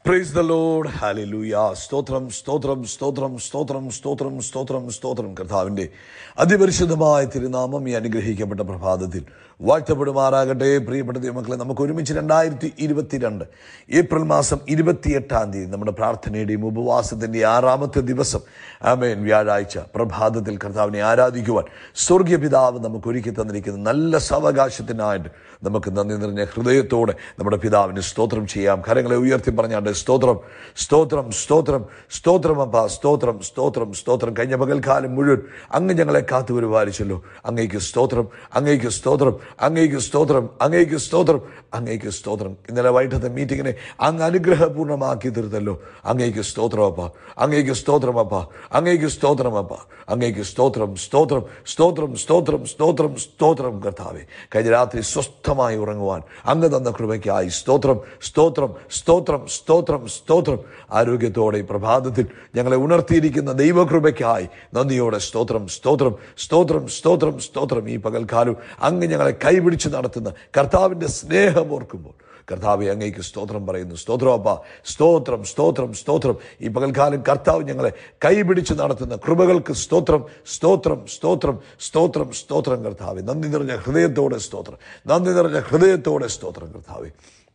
praise the load hallelujah സ്തോത്രം സ്തോത്രം സ്തോത്രം സ്തോത്രം സ്തോത്രം സ്തോത്രം സ്തോത്രം കർത്താവിന്റെ അതിപരിശുദ്ധമായ തിരുനാമം ഈ അനുഗ്രഹിക്കപ്പെട്ട പ്രഭാതത്തിൽ വാഴ്ത്തപ്പെടുമാറാകട്ടെ പ്രിയപ്പെട്ട ദൈവമക്കളെ നമുക്ക് ഒരുമിച്ച് രണ്ടായിരത്തി ഇരുപത്തിരണ്ട് ഏപ്രിൽ മാസം ഇരുപത്തിയെട്ടാം തീയതി നമ്മുടെ പ്രാർത്ഥനയുടെയും ഉപവാസത്തിന്റെ ആറാമത്തെ ദിവസം ആമേൻ വ്യാഴാഴ്ച പ്രഭാതത്തിൽ കർത്താവിനെ ആരാധിക്കുവാൻ സ്വർഗീയ പിതാവ് നമുക്ക് ഒരുക്കി തന്നിരിക്കുന്ന നല്ല സാവകാശത്തിനായിട്ട് നമുക്ക് നന്ദി നിറഞ്ഞ ഹൃദയത്തോടെ നമ്മുടെ പിതാവിന് സ്തോത്രം ചെയ്യാം കരങ്ങളെ ഉയർത്തി പറഞ്ഞാണ്ട് സ്തോത്രം സ്തോത്രം സ്തോത്രം സ്തോത്രം അപ്പ സ്തോത്രം സ്തോത്രം സ്തോത്രം കഴിഞ്ഞ പകൽക്കാലം മുഴുവൻ അങ്ങ് ഞങ്ങളെ കാത്തു പരിപാലിച്ചല്ലോ അങ്ങേക്ക് സ്തോത്രം അങ്ങേക്ക് സ്തോത്രം അങ്ങേക്ക് സ്തോത്രം അങ്ങേക്ക് സ്തോത്രം അങ്ങേക്ക് സ്തോത്രം ഇന്നലെ വൈകിട്ടത്തെ മീറ്റിങ്ങിനെ അങ്ങ് അനുഗ്രഹപൂർണ്ണമാക്കി തീർത്തല്ലോ അങ്ങേക്ക് സ്തോത്രം അപ്പ അങ്ങേക്ക് സ്തോത്രം അപ്പ അങ്ങേക്ക് സ്തോത്രം അപ്പ അങ്ങേക്ക് സ്തോത്രം സ്തോത്രം സ്തോത്രം സ്തോത്രം സ്തോത്രം സ്തോത്രം കർത്താവെ കഴിഞ്ഞ രാത്രി സ്വസ്ഥമായി ഉറങ്ങുവാൻ അങ്ങ് തന്ന കൃപയ്ക്കായി സ്തോത്രം സ്തോത്രം സ്തോത്രം സ്തോത്രം സ്തോത്രം ആരോഗ്യത്തോടെ ഈ പ്രഭാതത്തിൽ ഞങ്ങളെ ഉണർത്തിയിരിക്കുന്ന ദൈവകൃപയ്ക്കായി നന്ദിയോടെ സ്തോത്രം സ്തോത്രം സ്തോത്രം സ്തോത്രം സ്തോത്രം ഈ പകൽക്കാലം അങ്ങ് ഞങ്ങളെ കൈപിടിച്ച് നടത്തുന്ന കർത്താവിന്റെ സ്നേഹം ഓർക്കുമ്പോൾ കർത്താവെ അങ്ങേക്ക് സ്തോത്രം പറയുന്നു സ്തോത്രം അപ്പ സ്തോത്രം സ്തോത്രം സ്തോത്രം ഈ പകൽക്കാലം കർത്താവ് ഞങ്ങളെ കൈപിടിച്ച് നടത്തുന്ന കൃപകൾക്ക് സ്തോത്രം സ്തോത്രം സ്തോത്രം സ്തോത്രം സ്തോത്രം കർത്താവെ നന്ദി നിറഞ്ഞ ഹൃദയത്തോടെ സ്തോത്രം നന്ദി നിറഞ്ഞ ഹൃദയത്തോടെ സ്തോത്രം കർത്താവെ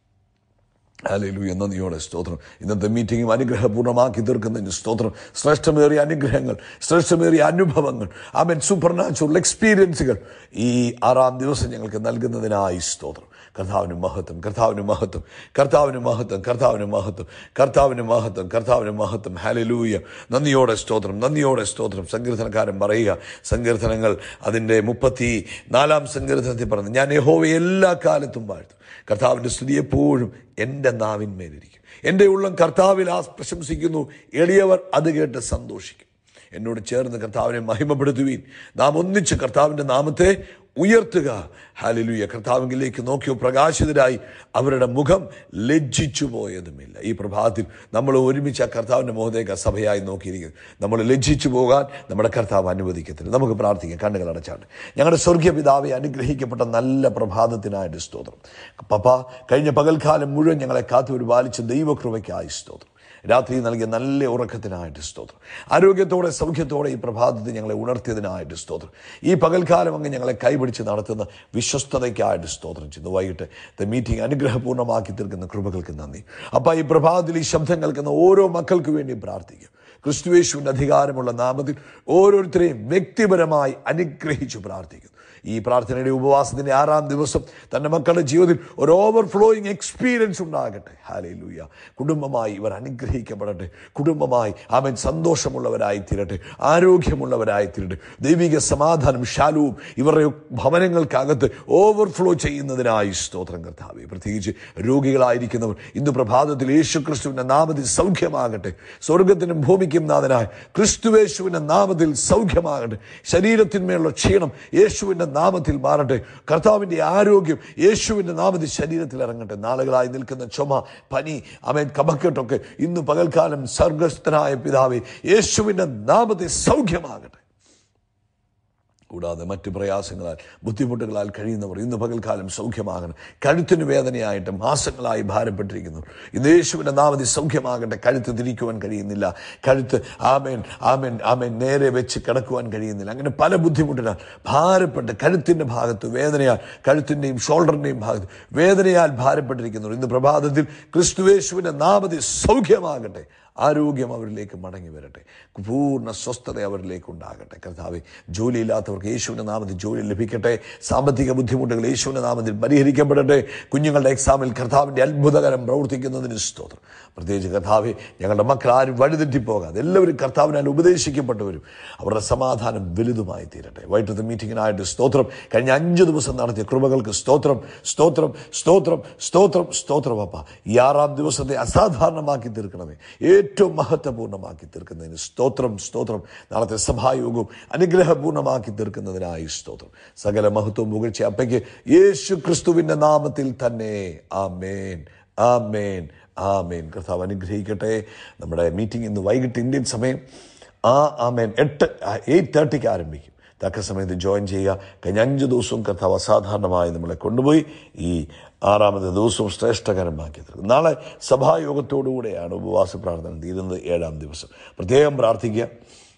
ഹല്ലേലൂയ നന്ദിയോടെ സ്തോത്രം ഇന്നത്തെ മീറ്റിംഗും അനുഗ്രഹപൂർണ്ണമാക്കി തീർക്കുന്നതിന് സ്തോത്രം ശ്രേഷ്ഠമേറിയ അനുഗ്രഹങ്ങൾ ശ്രേഷ്ഠമേറിയ അനുഭവങ്ങൾ ആമൻ സൂപ്പർ നാച്ചുറൽ എക്സ്പീരിയൻസുകൾ ഈ ആറാം ദിവസം ഞങ്ങൾക്ക് നൽകുന്നതിനായി സ്തോത്രം കർത്താവിന് മഹത്വം കർത്താവിന് മഹത്വം കർത്താവിന് മഹത്വം കർത്താവിന് മഹത്വം കർത്താവിന് മഹത്വം കർത്താവിന് മഹത്വം ഹാലലൂയ നന്ദിയോടെ സ്തോത്രം നന്ദിയോടെ സ്തോത്രം സങ്കീർത്തനക്കാരൻ പറയുക സങ്കീർത്തനങ്ങൾ അതിൻ്റെ മുപ്പത്തി നാലാം സങ്കീർത്തനത്തിൽ പറഞ്ഞു ഞാൻ യഹോവയെ എല്ലാ കാലത്തും വാഴ്ത്തും കർത്താവിൻ്റെ സ്തുതി എപ്പോഴും എൻ്റെ നാവിന്മേലിരിക്കും എൻ്റെ ഉള്ളം കർത്താവിൽ ആ പ്രശംസിക്കുന്നു എളിയവർ അത് കേട്ട് സന്തോഷിക്കും എന്നോട് ചേർന്ന് കർത്താവിനെ മഹിമപ്പെടുത്തുവീൻ നാം ഒന്നിച്ച് കർത്താവിൻ്റെ നാമത്തെ ഉയർത്തുക ഹാലലുയ കർത്താവിലേക്ക് നോക്കിയോ പ്രകാശിതരായി അവരുടെ മുഖം ലജ്ജിച്ചു പോയതുമില്ല ഈ പ്രഭാതത്തിൽ നമ്മൾ ഒരുമിച്ച് ആ കർത്താവിൻ്റെ മുഖത്തേക്ക് സഭയായി നോക്കിയിരിക്കുന്നു നമ്മൾ ലജ്ജിച്ചു പോകാൻ നമ്മുടെ കർത്താവ് അനുവദിക്കത്തില്ല നമുക്ക് പ്രാർത്ഥിക്കാം കണ്ണുകൾ അടച്ചാണ്ട് ഞങ്ങളുടെ സ്വർഗീയ പിതാവെ അനുഗ്രഹിക്കപ്പെട്ട നല്ല പ്രഭാതത്തിനായിട്ട് സ്തോത്രം പപ്പ കഴിഞ്ഞ പകൽക്കാലം മുഴുവൻ ഞങ്ങളെ കാത്തു പരിപാലിച്ച ദൈവകൃപയ്ക്കായി സ്തോത്രം രാത്രി നൽകിയ നല്ല ഉറക്കത്തിനായിട്ട് സ്തോത്രം ആരോഗ്യത്തോടെ സൗഖ്യത്തോടെ ഈ പ്രഭാതത്തിൽ ഞങ്ങളെ ഉണർത്തിയതിനായിട്ട് സ്തോത്രം ഈ പകൽക്കാലം അങ്ങ് ഞങ്ങളെ കൈപിടിച്ച് നടത്തുന്ന വിശ്വസ്തതയ്ക്കായിട്ട് സ്തോത്രം ചെയ്യുന്നു വൈകിട്ട് ദ മീറ്റിംഗ് അനുഗ്രഹപൂർണ്ണമാക്കി തീർക്കുന്ന കൃപകൾക്ക് നന്ദി അപ്പം ഈ പ്രഭാതത്തിൽ ഈ ശബ്ദം കേൾക്കുന്ന ഓരോ മക്കൾക്ക് വേണ്ടിയും പ്രാർത്ഥിക്കും ക്രിസ്തുവേശുവിൻ്റെ അധികാരമുള്ള നാമത്തിൽ ഓരോരുത്തരെയും വ്യക്തിപരമായി അനുഗ്രഹിച്ചു പ്രാർത്ഥിക്കുന്നു ഈ പ്രാർത്ഥനയുടെ ഉപവാസത്തിന്റെ ആറാം ദിവസം തന്റെ മക്കളുടെ ജീവിതത്തിൽ ഒരു ഓവർഫ്ലോയിങ് എക്സ്പീരിയൻസ് ഉണ്ടാകട്ടെ ഹാലേ ലൂയ കുടുംബമായി ഇവർ അനുഗ്രഹിക്കപ്പെടട്ടെ കുടുംബമായി അവൻ സന്തോഷമുള്ളവരായി തീരട്ടെ ആരോഗ്യമുള്ളവരായി തീരട്ടെ ദൈവിക സമാധാനം ശാലവും ഇവരുടെ ഭവനങ്ങൾക്കകത്ത് ഓവർഫ്ലോ ചെയ്യുന്നതിനായി സ്തോത്രം കർത്താവെ പ്രത്യേകിച്ച് രോഗികളായിരിക്കുന്നവർ ഇന്ന് പ്രഭാതത്തിൽ യേശു ക്രിസ്തുവിന്റെ നാമത്തിൽ സൗഖ്യമാകട്ടെ സ്വർഗത്തിനും ഭൂമിക്കും നാഥനായ ക്രിസ്തുവേശുവിന്റെ നാമത്തിൽ സൗഖ്യമാകട്ടെ ശരീരത്തിന്മേലുള്ള ക്ഷീണം യേശുവിന്റെ നാമത്തിൽ മാറട്ടെ കർത്താവിന്റെ ആരോഗ്യം യേശുവിന്റെ നാമത്തിൽ ശരീരത്തിൽ ഇറങ്ങട്ടെ നാളുകളായി നിൽക്കുന്ന ചുമ പനി അമേൻ കപക്കെട്ടൊക്കെ ഇന്ന് പകൽക്കാലം സർഗസ്ഥനായ പിതാവെ യേശുവിന്റെ നാമത്തിൽ സൗഖ്യമാകട്ടെ കൂടാതെ മറ്റ് പ്രയാസങ്ങളാൽ ബുദ്ധിമുട്ടുകളാൽ കഴിയുന്നവർ ഇന്ന് പകൽക്കാലം സൗഖ്യമാകണം കഴുത്തിന് വേദനയായിട്ട് മാസങ്ങളായി ഭാരപ്പെട്ടിരിക്കുന്നു ഇന്ന് യേശുവിൻ്റെ നാമതി സൗഖ്യമാകട്ടെ കഴുത്ത് തിരിക്കുവാൻ കഴിയുന്നില്ല കഴുത്ത് ആമേൻ ആമേൻ ആമേൻ നേരെ വെച്ച് കിടക്കുവാൻ കഴിയുന്നില്ല അങ്ങനെ പല ബുദ്ധിമുട്ടിനാൽ ഭാരപ്പെട്ട് കഴുത്തിൻ്റെ ഭാഗത്ത് വേദനയാൽ കഴുത്തിൻ്റെയും ഷോൾഡറിൻ്റെയും ഭാഗത്ത് വേദനയാൽ ഭാരപ്പെട്ടിരിക്കുന്നു ഇന്ന് പ്രഭാതത്തിൽ ക്രിസ്തുവേശുവിൻ്റെ നാമതി സൗഖ്യമാകട്ടെ ആരോഗ്യം അവരിലേക്ക് മടങ്ങി വരട്ടെ പൂർണ്ണ സ്വസ്ഥത അവരിലേക്ക് ഉണ്ടാകട്ടെ കർത്താവ് ജോലിയില്ലാത്തവർക്ക് യേശുവിൻ്റെ നാമത്തിൽ ജോലി ലഭിക്കട്ടെ സാമ്പത്തിക ബുദ്ധിമുട്ടുകൾ യേശുവിൻ്റെ നാമത്തിൽ പരിഹരിക്കപ്പെടട്ടെ കുഞ്ഞുങ്ങളുടെ എക്സാമിൽ കർത്താവിൻ്റെ അത്ഭുതകരം പ്രവർത്തിക്കുന്നതിന് സ്തോത്രം പ്രത്യേകിച്ച് കർത്താവെ ഞങ്ങളുടെ മക്കൾ ആരും വഴിതെറ്റിപ്പോകാതെ എല്ലാവരും കർത്താവിനാൽ ഉപദേശിക്കപ്പെട്ടവരും അവരുടെ സമാധാനം വലുതുമായി തീരട്ടെ വൈകിട്ടത്തെ മീറ്റിങ്ങിനായിട്ട് സ്തോത്രം കഴിഞ്ഞ അഞ്ച് ദിവസം നടത്തിയ കൃപകൾക്ക് സ്തോത്രം സ്തോത്രം സ്തോത്രം സ്തോത്രം സ്തോത്രം അപ്പ ഈ ആറാം ദിവസത്തെ അസാധാരണമാക്കി തീർക്കണമേ ഏറ്റവും മഹത്വപൂർണ്ണമാക്കി തീർക്കുന്നതിന് സ്തോത്രം സ്തോത്രം നാളത്തെ സഭായോഗവും അനുഗ്രഹപൂർണ്ണമാക്കി തീർക്കുന്നതിനായി സ്തോത്രം സകല മഹത്വവും പുകഴ്ച അപ്പയ്ക്ക് യേശു ക്രിസ്തുവിന്റെ നാമത്തിൽ തന്നെ ആമേൻ ആമേൻ ആമേൻ കർത്താവ് അനുഗ്രഹിക്കട്ടെ നമ്മുടെ മീറ്റിംഗ് ഇന്ന് വൈകിട്ട് ഇന്ത്യൻ സമയം ആ ആമേൻ എട്ട് എയ്റ്റ് തേർട്ടിക്ക് ആരംഭിക്കും തക്ക സമയത്ത് ജോയിൻ ചെയ്യുക കഴിഞ്ഞ അഞ്ച് ദിവസവും കർത്താവ് അസാധാരണമായി നമ്മളെ കൊണ്ടുപോയി ഈ ആറാമത്തെ ദിവസവും ശ്രേഷ്ഠകരമാക്കി തീർക്കും നാളെ സഭായോഗത്തോടുകൂടെയാണ് ഉപവാസ പ്രാർത്ഥന തീരുന്നത് ഏഴാം ദിവസം പ്രത്യേകം പ്രാർത്ഥിക്കുക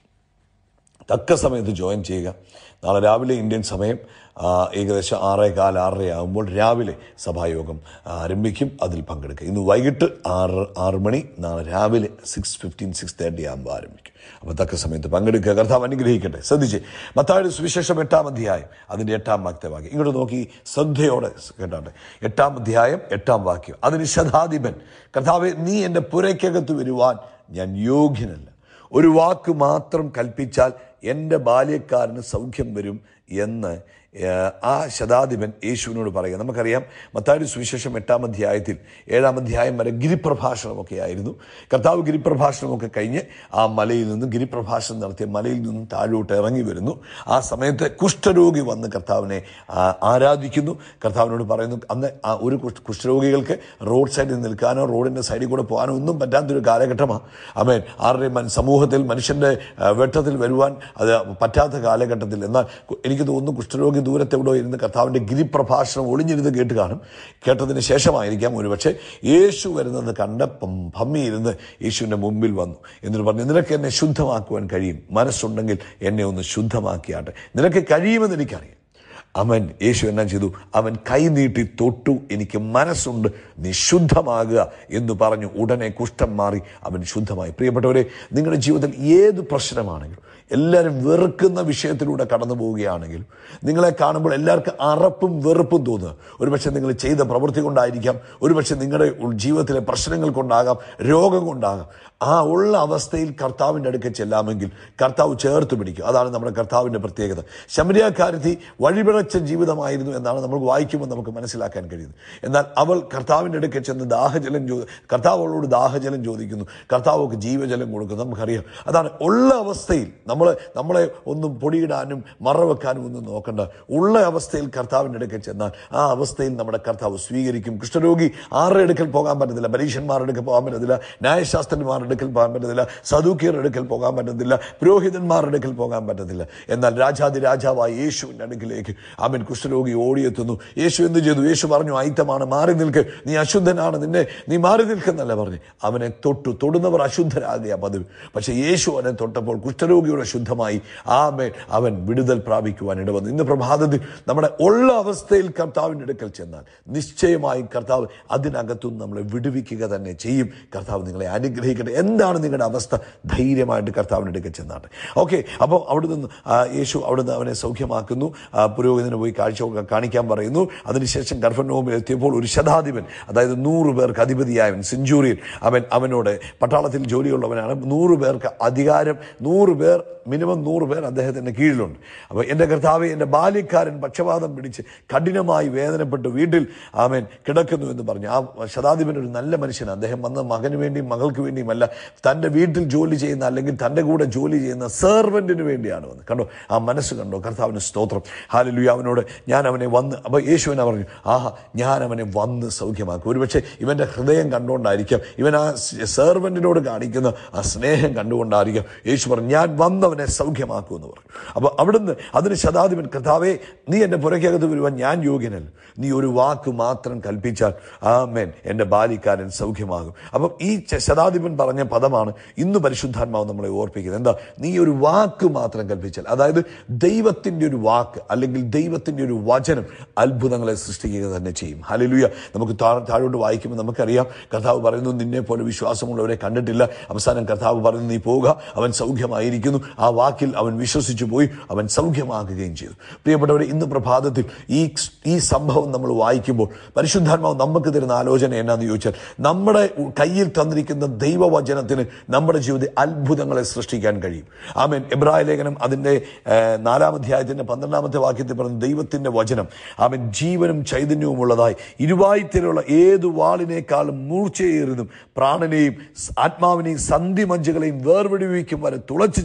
തക്ക സമയത്ത് ജോയിൻ ചെയ്യുക നാളെ രാവിലെ ഇന്ത്യൻ സമയം ആ, ഏകദേശം ആറേ കാൽ ആറര ആകുമ്പോൾ രാവിലെ സഭായോഗം ആരംഭിക്കും അതിൽ പങ്കെടുക്കുക ഇന്ന് വൈകിട്ട് ആറ് ആറ് മണി നാളെ രാവിലെ സിക്സ് ഫിഫ്റ്റീൻ സിക്സ് തേർട്ടി ആകുമ്പോൾ ആരംഭിക്കും അപ്പോൾ തക്ക സമയത്ത് പങ്കെടുക്കുക കർത്താവ് അനുഗ്രഹിക്കട്ടെ ശ്രദ്ധിച്ച് മത്തായുടെ സുവിശേഷം എട്ടാം അധ്യായം അതിൻ്റെ എട്ടാം വാക്യത്തെ വാക്യം ഇങ്ങോട്ട് നോക്കി ശ്രദ്ധയോടെ കേട്ടാട്ടെ എട്ടാം അധ്യായം എട്ടാം വാക്യം അതിന് ശതാധിപൻ കർത്താവെ നീ എൻ്റെ പുരയ്ക്കകത്ത് വരുവാൻ ഞാൻ യോഗ്യനല്ല ഒരു വാക്ക് മാത്രം കൽപ്പിച്ചാൽ എൻ്റെ ബാല്യക്കാരന് സൗഖ്യം വരും എന്ന് ഏഹ്, ആ ശതാധിപൻ യേശുവിനോട് പറയുക നമുക്കറിയാം മത്താടി സുവിശേഷം എട്ടാം അധ്യായത്തിൽ ഏഴാം അധ്യായം വരെ ഗിരിപ്രഭാഷണമൊക്കെ ആയിരുന്നു കർത്താവ് ഗിരിപ്രഭാഷണമൊക്കെ കഴിഞ്ഞ് ആ മലയിൽ നിന്നും ഗിരിപ്രഭാഷണം നടത്തിയ മലയിൽ നിന്നും താഴോട്ട് ഇറങ്ങി വരുന്നു ആ സമയത്ത് കുഷ്ഠരോഗി വന്ന് കർത്താവിനെ ആ, ആരാധിക്കുന്നു കർത്താവിനോട് പറയുന്നു അന്ന് ആ ഒരു കുഷ്ഠ- കുഷ്ഠരോഗികൾക്ക് റോഡ് സൈഡിൽ നിൽക്കാനോ റോഡിൻ്റെ സൈഡിൽ കൂടെ പോകാനോ ഒന്നും പറ്റാത്തൊരു കാലഘട്ടമാണ് അമേൻ ആരുടെയും മൻ- സമൂഹത്തിൽ മനുഷ്യൻ്റെ ആ, വെട്ടത്തിൽ വരുവാൻ അത് പറ്റാത്ത കാലഘട്ടത്തിൽ എന്നാൽ കു- എനിക്ക് തോന്നുന്നു കുഷ്ഠരോഗി ദൂരത്തെ എവിടെയോ ഇരുന്ന് കർത്താവിൻ്റെ ഗിരിപ്രഭാഷണം ഒളിഞ്ഞിരുന്ന് കേട്ട് കാണും കേട്ടതിന് ശേഷമായിരിക്കാം ഒരുപക്ഷെ യേശു വരുന്നത് കണ്ട് പം- ഭമ്മിയിരുന്ന് യേശുവിൻ്റെ മുമ്പിൽ വന്നു എന്നിട്ട് പറഞ്ഞു നിനക്ക് എന്നെ ശുദ്ധമാക്കുവാൻ കഴിയും മനസ്സുണ്ടെങ്കിൽ എന്നെ ഒന്ന് ശുദ്ധമാക്കിയാട്ടെ നിനക്ക് കഴിയുമെന്ന് എനിക്കറിയാം അവൻ യേശു എന്നാ ചെയ്തു അവൻ കൈനീട്ടി തൊട്ടു എനിക്ക് മനസ്സുണ്ട് നീ ശുദ്ധമാകുക എന്ന് പറഞ്ഞു ഉടനെ കുഷ്ഠം മാറി അവൻ ശുദ്ധമായി പ്രിയപ്പെട്ടവരെ നിങ്ങളുടെ ജീവിതത്തിൽ ഏത് പ്രശ്നമാണെങ്കിലും എല്ലാവരും വെറുക്കുന്ന വിഷയത്തിലൂടെ കടന്നു പോവുകയാണെങ്കിലും നിങ്ങളെ കാണുമ്പോൾ എല്ലാവർക്കും അറപ്പും വെറുപ്പും തോന്നുക ഒരുപക്ഷെ നിങ്ങൾ ചെയ്ത പ്രവൃത്തി കൊണ്ടായിരിക്കാം ഒരുപക്ഷെ നിങ്ങളുടെ ജീവിതത്തിലെ പ്രശ്നങ്ങൾ കൊണ്ടാകാം രോഗം കൊണ്ടാകാം ആ ഉള്ള അവസ്ഥയിൽ കർത്താവിൻ്റെ അടുക്കൽ ചെല്ലാമെങ്കിൽ കർത്താവ് ചേർത്ത് പിടിക്കും അതാണ് നമ്മുടെ കർത്താവിൻ്റെ പ്രത്യേകത ശമരിയാക്കാരത്തി വഴിപിഴച്ച ജീവിതമായിരുന്നു എന്നാണ് നമ്മൾ വായിക്കുമ്പോൾ നമുക്ക് മനസ്സിലാക്കാൻ കഴിയുന്നത് എന്നാൽ അവൾ കർത്താവിൻ്റെ അടുക്കൽ ചെന്ന് ദാഹജലം ചോ കർത്താവ് അവളോട് ദാഹജലം ചോദിക്കുന്നു കർത്താവൊക്കെ ജീവജലം കൊടുക്കുന്നു നമുക്കറിയാം അതാണ് ഉള്ള അവസ്ഥയിൽ നമ്മൾ നമ്മളെ ഒന്നും പൊടിയിടാനും മറവെക്കാനും ഒന്നും നോക്കണ്ട ഉള്ള അവസ്ഥയിൽ കർത്താവിൻ്റെ അടുക്കൽ ചെന്നാൽ ആ അവസ്ഥയിൽ നമ്മുടെ കർത്താവ് സ്വീകരിക്കും കുഷ്ഠരോഗി ആരുടെ അടുക്കൽ പോകാൻ പറ്റത്തില്ല പരീക്ഷന്മാരുടെ അടുക്കൽ പോകാൻ പറ്റത്തില്ല ന്യായശാസ്ത്രന്മാരുടെ അടുക്കൽ പോകാൻ പറ്റത്തില്ല സദൂക്കിയരുടെ അടുക്കൽ പോകാൻ പറ്റത്തില്ല പുരോഹിതന്മാരുടെ അടുക്കൽ പോകാൻ പറ്റത്തില്ല എന്നാൽ രാജാതി രാജാവായ യേശുവിൻ്റെ അടുക്കിലേക്ക് അവൻ കുഷ്ഠരോഗി ഓടിയെത്തുന്നു യേശു എന്ത് ചെയ്തു യേശു പറഞ്ഞു ആയിത്തമാണ് മാറി നിൽക്ക് നീ അശുദ്ധനാണ് നിന്നെ നീ മാറി നിൽക്കുന്നല്ല പറഞ്ഞു അവനെ തൊട്ടു തൊടുന്നവർ അശുദ്ധരാകുക പതിവ് പക്ഷേ യേശു അവനെ തൊട്ടപ്പോൾ കുഷ്ഠരോഗിയുടെ ശുദ്ധമായി ആമേൻ അവൻ വിടുതൽ പ്രാപിക്കുവാൻ ഇടവന്നു ഇന്ന് പ്രഭാതത്തിൽ നമ്മുടെ ഉള്ള അവസ്ഥയിൽ കർത്താവിൻ്റെ അടുക്കൽ ചെന്നാൽ നിശ്ചയമായും കർത്താവ് അതിനകത്തുനിന്ന് നമ്മളെ വിടുവിക്കുക തന്നെ ചെയ്യും കർത്താവ് നിങ്ങളെ അനുഗ്രഹിക്കട്ടെ എന്താണ് നിങ്ങളുടെ അവസ്ഥ ധൈര്യമായിട്ട് കർത്താവിൻ്റെ അടുക്കൽ ചെന്നാട്ടെ ഓക്കെ അപ്പോൾ അവിടെ നിന്ന് ആ, യേശു അവിടെ നിന്ന് അവനെ സൗഖ്യമാക്കുന്നു ആ, പുരോഹിതന് പോയി കാഴ്ച കാണിക്കാൻ പറയുന്നു അതിനുശേഷം ഗർഭനോമിൽ എത്തിയപ്പോൾ ഒരു ശതാധിപൻ അതായത് നൂറ് പേർക്ക് അധിപതിയായവൻ സെഞ്ചൂറിയൻ അവൻ അവനോട് പട്ടാളത്തിൽ ജോലിയുള്ളവനാണ് നൂറ് പേർക്ക് അധികാരം നൂറ് പേർ മിനിമം നൂറ് പേർ അദ്ദേഹത്തിൻ്റെ കീഴിലുണ്ട് അപ്പോൾ എൻ്റെ കർത്താവ് എൻ്റെ ബാല്യക്കാരൻ പക്ഷപാതം പിടിച്ച് കഠിനമായി വേദനപ്പെട്ട് വീട്ടിൽ ആമേൻ കിടക്കുന്നു എന്ന് പറഞ്ഞു ആ ശതാധിപൻ ഒരു നല്ല മനുഷ്യനാണ് അദ്ദേഹം വന്ന മകന് വേണ്ടിയും മകൾക്ക് വേണ്ടിയുമല്ല തൻ്റെ വീട്ടിൽ ജോലി ചെയ്യുന്ന അല്ലെങ്കിൽ തൻ്റെ കൂടെ ജോലി ചെയ്യുന്ന സെർവൻറ്റിന് വേണ്ടിയാണ് വന്നത് കണ്ടോ ആ മനസ്സ് കണ്ടോ കർത്താവിന് സ്തോത്രം ഹാലലുയ അവനോട് ഞാൻ അവനെ വന്ന് അപ്പോൾ യേശുവിനെ പറഞ്ഞു ആഹാ ഞാൻ അവനെ വന്ന് സൗഖ്യമാക്കും ഒരുപക്ഷെ ഇവൻ്റെ ഹൃദയം കണ്ടുകൊണ്ടായിരിക്കാം ഇവൻ ആ സെർവൻറ്റിനോട് കാണിക്കുന്ന ആ സ്നേഹം കണ്ടുകൊണ്ടായിരിക്കാം യേശു പറഞ്ഞു ഞാൻ വന്നവനെ സൗഖ്യമാക്കൂ എന്ന് പറഞ്ഞു അപ്പോൾ അവിടുന്ന് അതിന് ശതാധിപൻ കർത്താവേ നീ എൻ്റെ പുരയ്ക്കകത്ത് വരുവാൻ ഞാൻ യോഗ്യനല്ല നീ ഒരു വാക്ക് മാത്രം കൽപ്പിച്ചാൽ ആമേൻ എൻ്റെ ബാലിക്കാരൻ സൗഖ്യമാകും അപ്പം ഈ ച- ശതാധിപൻ പറഞ്ഞ പദമാണ് ഇന്ന് പരിശുദ്ധാത്മാവ് നമ്മളെ ഓർപ്പിക്കുന്നത് എന്താ നീ ഒരു വാക്ക് മാത്രം കൽപ്പിച്ചാൽ അതായത് ദൈവത്തിൻ്റെ ഒരു വാക്ക് അല്ലെങ്കിൽ ദൈവത്തിൻ്റെ ഒരു വചനം അത്ഭുതങ്ങളെ സൃഷ്ടിക്കുക തന്നെ ചെയ്യും ഹലലുയ നമുക്ക് താ- താഴോട്ട് വായിക്കുമ്പോൾ നമുക്കറിയാം കർത്താവ് പറയുന്നു നിന്നെ പോലെ വിശ്വാസമുള്ളവരെ കണ്ടിട്ടില്ല അവസാനം കർത്താവ് പറയുന്നു നീ പോവുക അവൻ സൗഖ്യമായിരിക്കുന്നു ആ വാക്കിൽ അവൻ വിശ്വസിച്ചു പോയി അവൻ സൗഖ്യമാക്കുകയും ചെയ്തു പ്രിയപ്പെട്ടവരെ ഇന്ന് പ്രഭാതത്തിൽ ഈ ഈ സംഭവം നമ്മൾ വായിക്കുമ്പോൾ പരിശുദ്ധാത്മാവ് നമുക്ക് തരുന്ന ആലോചന എന്നാന്ന് ചോദിച്ചാൽ നമ്മുടെ കയ്യിൽ തന്നിരിക്കുന്ന ദൈവവചനത്തിന് നമ്മുടെ ജീവിതത്തിൽ അത്ഭുതങ്ങളെ സൃഷ്ടിക്കാൻ കഴിയും ആമേൻ എബ്രായ ലേഖനം അതിൻ്റെ ഏഹ്, നാലാം അധ്യായത്തിൻ്റെ പന്ത്രണ്ടാമത്തെ വാക്യത്തിൽ പറഞ്ഞു ദൈവത്തിൻ്റെ വചനം ആമൻ ജീവനും ചൈതന്യവും ഉള്ളതായി ഇരുവായുത്തിലുള്ള ഏതു വാളിനേക്കാളും മൂർച്ചയേറിയതും പ്രാണനെയും സ് ആത്മാവിനെയും സന്ധിമഞ്ചുകളെയും വേർപിടിവിക്കും വരെ തുളച്ചു ചെല്ലുന്നതും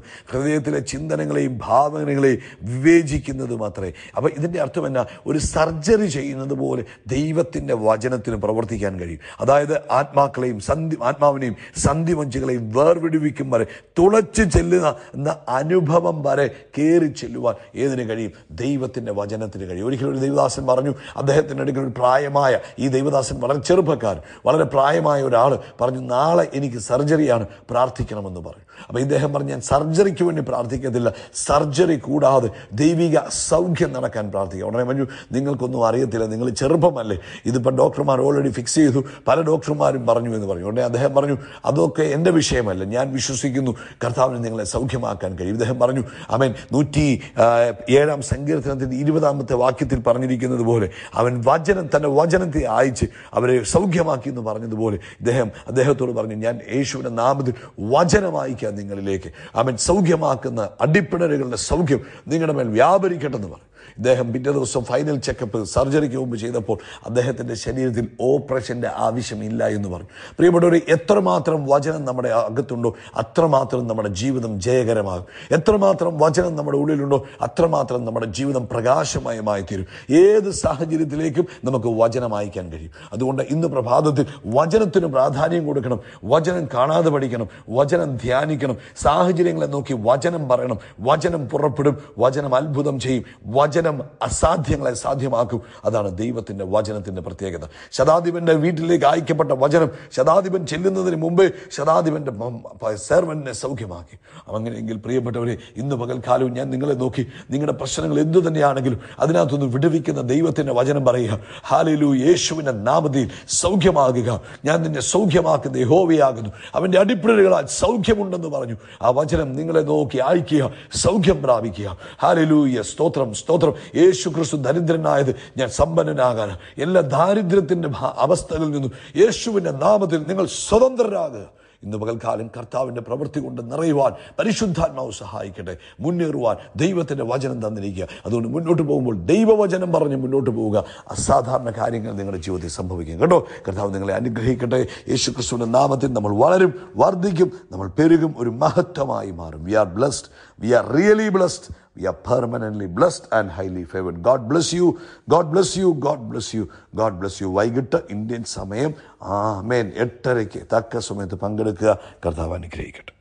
ഹൃദയത്തിലെ ചിന്തനങ്ങളെയും ഭാവനകളെയും വിവേചിക്കുന്നതും അത്രേ അപ്പം ഇതിൻ്റെ അർത്ഥം എന്നാ ഒരു സർജറി ചെയ്യുന്നത് പോലെ ദൈവത്തിൻ്റെ വചനത്തിന് പ്രവർത്തിക്കാൻ കഴിയും അതായത് ആത്മാക്കളെയും സന്ധി ആത്മാവിനെയും സന്ധിമഞ്ചുകളെയും വേർവിടുവിക്കും വരെ തുളച്ചു ചെല്ലുന്ന എന്ന അനുഭവം വരെ കയറി ചെല്ലുവാൻ ഏതിന് കഴിയും ദൈവത്തിൻ്റെ വചനത്തിന് കഴിയും ഒരിക്കലും ഒരു ദൈവദാസൻ പറഞ്ഞു അദ്ദേഹത്തിൻ്റെ അടുക്കൽ ഒരു പ്രായമായ ഈ ദൈവദാസൻ വളരെ ചെറുപ്പക്കാരൻ വളരെ പ്രായമായ ഒരാൾ പറഞ്ഞു നാളെ എനിക്ക് സർജറിയാണ് പ്രാർത്ഥിക്കണമെന്ന് പറഞ്ഞു അപ്പോൾ ഇദ്ദേഹം പറഞ്ഞു ഞാൻ സർജറിക്ക് വേണ്ടി പ്രാർത്ഥിക്കത്തില്ല സർജറി കൂടാതെ ദൈവിക സൗഖ്യം നടക്കാൻ പ്രാർത്ഥിക്കുക ഉടനെ പറഞ്ഞു നിങ്ങൾക്കൊന്നും അറിയത്തില്ല നിങ്ങൾ ചെറുപ്പമല്ലേ ഇതിപ്പോൾ ഡോക്ടർമാർ ഓൾറെഡി ഫിക്സ് ചെയ്തു പല ഡോക്ടർമാരും പറഞ്ഞു എന്ന് പറഞ്ഞു ഉടനെ അദ്ദേഹം പറഞ്ഞു അതൊക്കെ എൻ്റെ വിഷയമല്ല ഞാൻ വിശ്വസിക്കുന്നു കർത്താവിന് നിങ്ങളെ സൗഖ്യമാക്കാൻ കഴിയും ഇദ്ദേഹം പറഞ്ഞു അവൻ നൂറ്റി ആ, ഏഴാം സങ്കീർത്തനത്തിൻ്റെ ഇരുപതാമത്തെ വാക്യത്തിൽ പറഞ്ഞിരിക്കുന്നത് പോലെ അവൻ വചനം തൻ്റെ വചനത്തെ അയച്ച് അവരെ സൗഖ്യമാക്കി എന്ന് പറഞ്ഞതുപോലെ ഇദ്ദേഹം അദ്ദേഹത്തോട് പറഞ്ഞു ഞാൻ യേശുവിൻ്റെ നാമത്തിൽ വചനം അയക്കാം നിങ്ങളിലേക്ക് അവൻ സൗഖ്യമാക്കുന്ന അടിപ്പിണരുകളുടെ സൗഖ്യം നിങ്ങളുടെ മേൽ വ്യാപരിക്കട്ടെന്ന് പറഞ്ഞു ഇദ്ദേഹം പിറ്റേ ദിവസം ഫൈനൽ ചെക്കപ്പ് സർജറിക്ക് മുമ്പ് ചെയ്തപ്പോൾ അദ്ദേഹത്തിൻ്റെ ശരീരത്തിൽ ഓപ്പറേഷൻ്റെ ആവശ്യമില്ല എന്ന് പറഞ്ഞു പ്രിയപ്പെട്ടവരെ എത്രമാത്രം വചനം നമ്മുടെ അകത്തുണ്ടോ അത്രമാത്രം നമ്മുടെ ജീവിതം ജയകരമാകും എത്രമാത്രം വചനം നമ്മുടെ ഉള്ളിലുണ്ടോ അത്രമാത്രം നമ്മുടെ ജീവിതം പ്രകാശമയമായി തീരും ഏത് സാഹചര്യത്തിലേക്കും നമുക്ക് വചനം അയക്കാൻ കഴിയും അതുകൊണ്ട് ഇന്ന് പ്രഭാതത്തിൽ വചനത്തിന് പ്രാധാന്യം കൊടുക്കണം വചനം കാണാതെ പഠിക്കണം വചനം ധ്യാനിക്കണം സാഹചര്യങ്ങളെ നോക്കി വചനം പറയണം വചനം പുറപ്പെടും വചനം അത്ഭുതം ചെയ്യും വചനം അസാധ്യങ്ങളെ സാധ്യമാക്കും അതാണ് ദൈവത്തിന്റെ വചനത്തിന്റെ പ്രത്യേകത ശതാധിപന്റെ വീട്ടിലേക്ക് അയക്കപ്പെട്ട വചനം ശതാധിപൻ ചെല്ലുന്നതിന് മുമ്പേ ശതാധിപന്റെ സെർവനെ സൗഖ്യമാക്കി അങ്ങനെയെങ്കിൽ പ്രിയപ്പെട്ടവരെ ഇന്ന് പകൽക്കാലവും ഞാൻ നിങ്ങളെ നോക്കി നിങ്ങളുടെ പ്രശ്നങ്ങൾ എന്തു തന്നെയാണെങ്കിലും അതിനകത്തൊന്ന് വിടുവിക്കുന്ന ദൈവത്തിന്റെ വചനം പറയുക ഹാലിലു യേശുവിന്റെ നാമതയിൽ സൗഖ്യമാകുക ഞാൻ നിന്നെ സൗഖ്യമാക്കുന്ന യഹോവയാകുന്നു അവന്റെ അടിപ്പിടലുകളാൽ സൗഖ്യമുണ്ടെന്ന് പറഞ്ഞു ആ വചനം നിങ്ങളെ നോക്കി അയക്കുക സൗഖ്യം പ്രാപിക്കുക ഹാലിലൂയ സ്തോത്രം സ്തോത്രം യേശു ക്രിസ്തു ദരിദ്രനായത് ഞാൻ സമ്പന്നനാകാൻ എല്ലാ ദാരിദ്ര്യത്തിന്റെ ഭ- അവസ്ഥകളിൽ നിന്നും യേശുവിന്റെ നാമത്തിൽ നിങ്ങൾ സ്വതന്ത്രരാകുക ഇന്ന് പകൽക്കാലം കർത്താവിന്റെ പ്രവൃത്തി കൊണ്ട് നിറയുവാൻ പരിശുദ്ധാത്മാവ് സഹായിക്കട്ടെ മുന്നേറുവാൻ ദൈവത്തിന്റെ വചനം തന്നിരിക്കുക അതുകൊണ്ട് മുന്നോട്ട് പോകുമ്പോൾ ദൈവവചനം പറഞ്ഞ് മുന്നോട്ട് പോവുക അസാധാരണ കാര്യങ്ങൾ നിങ്ങളുടെ ജീവിതത്തിൽ സംഭവിക്കും കേട്ടോ കർത്താവ് നിങ്ങളെ അനുഗ്രഹിക്കട്ടെ യേശു ക്രിസ്തുവിന്റെ നാമത്തിൽ നമ്മൾ വളരും വർദ്ധിക്കും നമ്മൾ പെരുകും ഒരു മഹത്വമായി മാറും we are blessed we are really blessed we are permanently blessed and highly favoured God bless you God bless you God bless you God bless you വൈകിട്ട് ഇന്ത്യൻ സമയം ആമേൻ എട്ടരയ്ക്ക് തക്ക സമയത്ത് പങ്കെടുക്കുക കർത്താവ് അനുഗ്രഹിക്കട്ടെ